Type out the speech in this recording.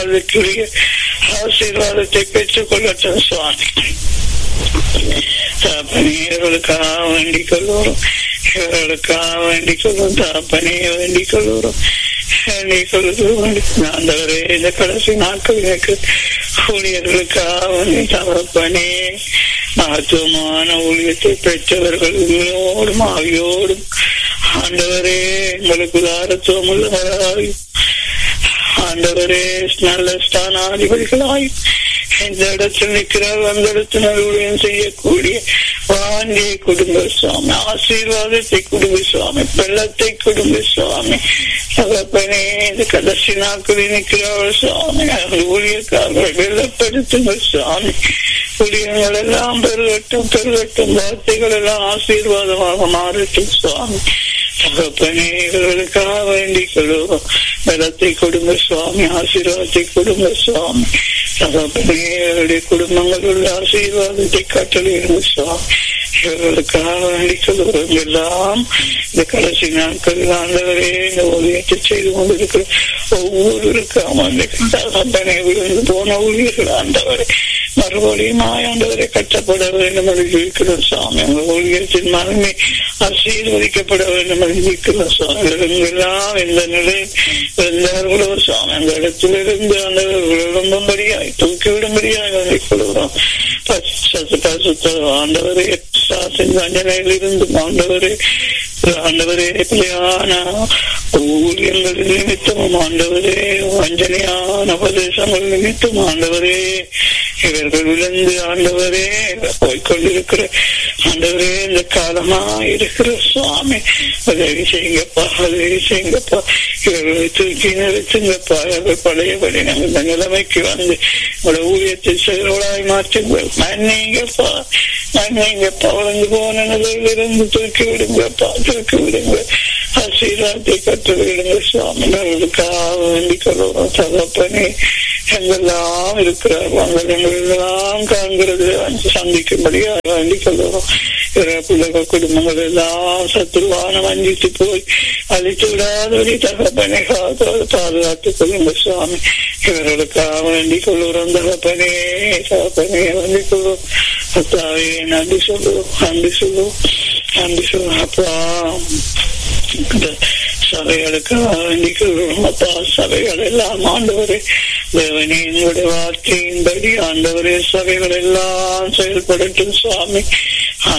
அதுக்குரிய ஆசீர்வாதத்தை பெற்றுக் கொள்ளட்டும் சுவாமி தாப்பனே இவர்களுக்காக வேண்டிக் கொள்வோம் இவர்களுக்காக வேண்டிக் கொள்வோம் தாப்பனே வேண்டிக் கொள்வோம் வேண்டிக் கொள்வோம் ஆண்டவரே இந்த கடைசி நாட்கள் எனக்கு ஊழியர்களுக்காக வேண்டி தகப்பனே மகத்துவமான ஊழியத்தை பெற்றவர்கள் உங்களோடும் ஆவியோடும் ஆண்டவரே உங்களுக்கு உதாரத்துவம் உள்ளவராய் ஆண்டவரே நல்ல ஸ்தானாதிபதிகளாய் எந்த இடத்தில் நிற்கிறார் அந்த இடத்தில் ஊழியம் செய்யக்கூடிய வாண்டிய குடும்ப சுவாமி ஆசீர்வாதத்தை குடும்ப சுவாமி வெள்ளத்தை குடும்ப சுவாமி தகப்பனே இந்த கடைசி நாட்களில் நிற்கிறார்கள் சுவாமி அவர்கள் ஊழியக்காரர்கள் வெள்ளப்படுத்துங்க சுவாமி ஊழியங்கள் எல்லாம் பெருகட்டும் பெருகட்டும் வார்த்தைகள் எல்லாம் ஆசீர்வாதமாக மாறட்டும் சுவாமி தகப்பனே இவர்களுக்காக வேண்டிக் கொள்வோம் பலத்தை கொடுங்க சுவாமி ஆசீர்வாதத்தை கொடுங்க சுவாமி தகப்பனே இவருடைய குடும்பங்கள் உள்ள ஆசீர்வாதத்தை கட்டளையிடுங்க சுவாமி இவர்களுக்காக வேண்டிக் கொள்வோம் எல்லாம் இந்த கடைசி நாட்கள் ஆண்டவரே இந்த ஊழியத்தை செய்து கொண்டிருக்கிற ஒவ்வொருவருக்கும் அந்த தகப்பனை விழுந்து போன ஊழியர்கள் ஆண்டவரை மறுபடியும் ஆண்டவரை கட்டப்பட வேண்டும் என்று இருக்கிறோம் சுவாமி உங்க ஊழியத்தின் மகிமை ஆசீர்வதிக்கப்பட வேண்டும் என்று இருக்கிறோம் சுவாமி எல்லாம் இந்த நிலையில் இருந்தார்களோ சுவாமி அந்த இடத்திலிருந்து அந்த விளம்பும்படியாய் தூக்கிவிடும்படியாய் வந்திக் கொள்கிறோம் ஆண்டவரே தண்டனையில் இருந்து ஆண்டவரே ஆண்டவரே பிள்ளையான ஊழியங்கள் நிமித்தமும் ஆண்டவரே வஞ்சனையான உபதேசங்கள் நிமித்தம் ஆண்டவரே இவர்கள் விழுந்து ஆண்டவரே போய்கொண்டிருக்கிற ஆண்டவரே இந்த காலமா இருக்கிற சுவாமி உதவி செய்யுங்கப்பா உதவி செய்யுங்கப்பா இவர்களை தூக்கி நிறுத்துங்கப்பா இவர்கள் பழையபடி நாங்கள் இந்த நிலைமைக்கு வந்து உங்களோட ஊழியத்தை செயல்களாய் மாற்றுங்கள் மன்னிங்கப்பா மன்னிங்கப்பா வளர்ந்து போன நிலையிலிருந்து தூக்கி விடுங்கப்பா தூக்கி விடுங்க ஆசீர்வாதத்தை கற்று விடுங்க சுவாமி அவர்களுக்காக வேண்டிக் கொள்வோம் தகப்பனே எங்கெல்லாம் இருக்கிறார்கள் அங்கே எங்களெல்லாம் காண்கிறது சந்திக்கும்படியாக வேண்டிக் கொள்வோம் பிள்ளைகள் குடும்பங்கள் எல்லாம் சத்துருவான வஞ்சித்து போய் அழித்து விடாதபடி தகப்பனை காத்தோடு பாதுகாத்துக் கொள்ளுங்க சுவாமி இவர்களுக்காக வேண்டிக் கொள்ளுறோம் தகப்பனே தகப்பனே வேண்டிக் கொள்வோம் அத்தாவே நன்றி சொல்லுவோம் நன்றி சொல்லுவோம் நன்றி சொல்லுவோம் அப்பா சபைகளுக்காக வேண்டிக் கொள்வோம் அப்பா சபைகள் எல்லாம் ஆண்டவரே தேவனே எங்களுடைய வார்த்தையின்படி ஆண்டவரே சபைகள் எல்லாம் செயல்படட்டும் சுவாமி